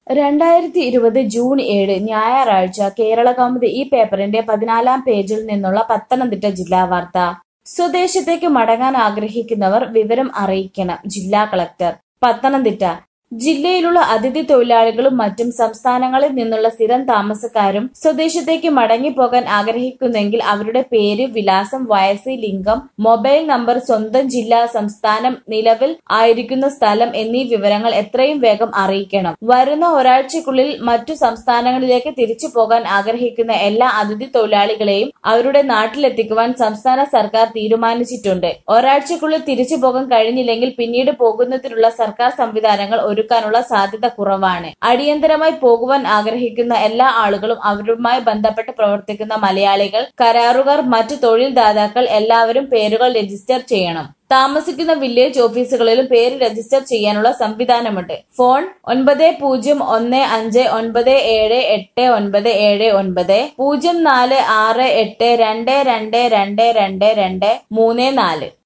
രണ്ടായിരത്തി ഇരുപത് ജൂൺ ഏഴ് ഞായറാഴ്ച കേരളകൗമുദി ഈ പേപ്പറിന്റെ പതിനാലാം പേജിൽ നിന്നുള്ള പത്തനംതിട്ട ജില്ലാ വാർത്ത സ്വദേശത്തേക്ക് മടങ്ങാൻ ആഗ്രഹിക്കുന്നവർ വിവരം അറിയിക്കണം ജില്ലാ കളക്ടർ പത്തനംതിട്ട ജില്ലയിലുള്ള അതിഥി തൊഴിലാളികളും മറ്റും സംസ്ഥാനങ്ങളിൽ നിന്നുള്ള സ്ഥിരം താമസക്കാരും സ്വദേശത്തേക്ക് മടങ്ങിപ്പോകാൻ ആഗ്രഹിക്കുന്നെങ്കിൽ അവരുടെ പേര് വിലാസം വയസ്സ് ലിംഗം മൊബൈൽ നമ്പർ സ്വന്തം ജില്ല സംസ്ഥാനം നിലവിൽ ആയിരിക്കുന്ന സ്ഥലം എന്നീ വിവരങ്ങൾ എത്രയും വേഗം അറിയിക്കണം വരുന്ന ഒരാഴ്ചക്കുള്ളിൽ മറ്റു സംസ്ഥാനങ്ങളിലേക്ക് തിരിച്ചു പോകാൻ ആഗ്രഹിക്കുന്ന എല്ലാ അതിഥി തൊഴിലാളികളെയും അവരുടെ നാട്ടിലെത്തിക്കുവാൻ സംസ്ഥാന സർക്കാർ തീരുമാനിച്ചിട്ടുണ്ട് ഒരാഴ്ചക്കുള്ളിൽ തിരിച്ചു പോകാൻ കഴിഞ്ഞില്ലെങ്കിൽ പിന്നീട് പോകുന്നതിനുള്ള സർക്കാർ സംവിധാനങ്ങൾ ഒരുക്കാനുള്ള സാധ്യത കുറവാണ് അടിയന്തരമായി പോകുവാൻ ആഗ്രഹിക്കുന്ന എല്ലാ ആളുകളും അവരുമായി ബന്ധപ്പെട്ട് പ്രവർത്തിക്കുന്ന മലയാളികൾ കരാറുകാർ മറ്റു തൊഴിൽ ദാതാക്കൾ എല്ലാവരും പേരുകൾ രജിസ്റ്റർ ചെയ്യണം താമസിക്കുന്ന വില്ലേജ് ഓഫീസുകളിലും പേര് രജിസ്റ്റർ ചെയ്യാനുള്ള സംവിധാനമുണ്ട് ഫോൺ ഒൻപത് പൂജ്യം ഒന്ന് അഞ്ച് ഒൻപത് ഏഴ് എട്ട് ഒൻപത് ഏഴ് ഒൻപത് പൂജ്യം നാല് ആറ് എട്ട് രണ്ട് രണ്ട് രണ്ട് രണ്ട് രണ്ട് മൂന്ന് നാല്